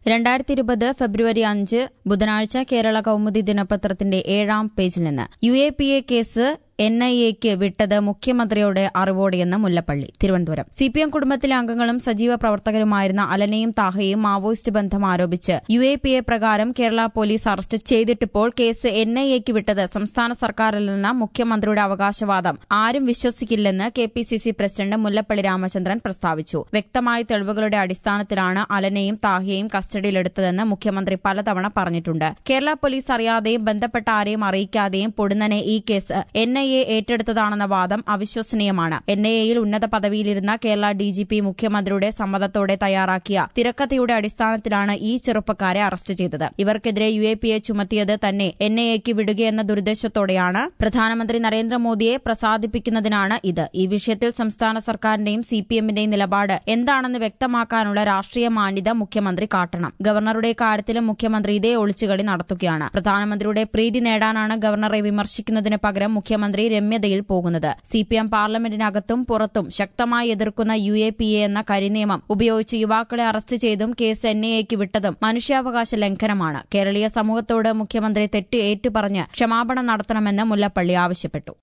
രണ്ടായിരത്തി ഇരുപത് ഫെബ്രുവരി അഞ്ച് ബുധനാഴ്ച കേരള കൗമുദി ദിനപത്രത്തിന്റെ ഏഴാം പേജിൽ നിന്ന് U A P A case N I എക്ക് വിട്ടത് മുഖ്യമന്ത്രിയുടെ അറിവോടെയെന്ന് Mullappally Thiruvananthapuram C P M കുടുംബത്തിലെ അംഗങ്ങളും സജീവ പ്രവർത്തകരുമായിരുന്ന അലനയും താഹയും മാവോയിസ്റ്റ് ബന്ധം ആരോപിച്ച് യു എ പി എ പ്രകാരം കേരള പോലീസ് അറസ്റ്റ് ചെയ്തിട്ടിപ്പോൾ കേസ് എൻ ഐ എക്ക് വിട്ടത് സംസ്ഥാന സർക്കാരിൽ നിന്ന് മുഖ്യമന്ത്രിയുടെ അവകാശവാദം ആരും വിശ്വസിക്കില്ലെന്ന് K P C C president Mullappally Ramachandran പ്രസ്താവിച്ചു വ്യക്തമായ തെളിവുകളുടെ അടിസ്ഥാനത്തിലാണ് അലനെയും താഹയെയും കസ്റ്റഡിയിലെടുത്തതെന്ന് മുഖ്യമന്ത്രി പലതവണ പറഞ്ഞിട്ടുണ്ട് കേരള പോലീസ് അറിയാതെയും ബന്ധപ്പെട്ട ആരെയും അറിയിക്കാതെയും പൊടുന്നനെ ഈ കേസ് എൻ ഐ എ ഏറ്റെടുത്തതാണെന്ന വാദം അവിശ്വസനീയമാണ് എൻ ഐ എയിൽ ഉന്നത പദവിയിലിരുന്ന കേരള ഡിജിപി മുഖ്യമന്ത്രിയുടെ സമ്മതത്തോടെ തയ്യാറാക്കിയ തിരക്കഥയുടെ അടിസ്ഥാനത്തിലാണ് ഈ ചെറുപ്പക്കാരെ അറസ്റ്റ് ചെയ്തത് ഇവർക്കെതിരെ യു എ പി എ ചുമത്തിയത് തന്നെ എൻ ഐ എക്ക് വിടുകയെന്ന ദുരുദ്ദേശത്തോടെയാണ് പ്രധാനമന്ത്രി നരേന്ദ്രമോദിയെ പ്രസാദിപ്പിക്കുന്നതിനാണ് ഇത് ഈ വിഷയത്തിൽ സംസ്ഥാന സർക്കാരിന്റെയും സി പി എമ്മിന്റെയും നിലപാട് എന്താണെന്ന് വ്യക്തമാക്കാനുള്ള രാഷ്ട്രീയ മാന്യത മുഖ്യമന്ത്രി കാട്ടണം ഗവർണറുടെ കാര്യത്തിലും മുഖ്യമന്ത്രി ഇതേ ഒളിച്ചുകളി നടത്തുകയാണ് പ്രധാനമന്ത്രിയുടെ പ്രീതി നേടാനാണ് ഗവർണറെ വിമർശിക്കുന്നതിന് പകരം മുഖ്യമന്ത്രി രമ്യതയിൽ പോകുന്നത് സി പി എം പാർലമെന്റിനകത്തും പുറത്തും ശക്തമായി എതിർക്കുന്ന യു എ പി എ എന്ന കരിനിയമം ഉപയോഗിച്ച് യുവാക്കളെ അറസ്റ്റ് ചെയ്തും കേസ് എൻ ഐ എക്ക് വിട്ടതും മനുഷ്യാവകാശ ലംഘനമാണ് കേരളീയ സമൂഹത്തോട് മുഖ്യമന്ത്രി തെറ്റ് ഏറ്റുപറഞ്ഞ് ക്ഷമാപണം നടത്തണമെന്ന് മുല്ലപ്പള്ളി ആവശ്യപ്പെട്ടു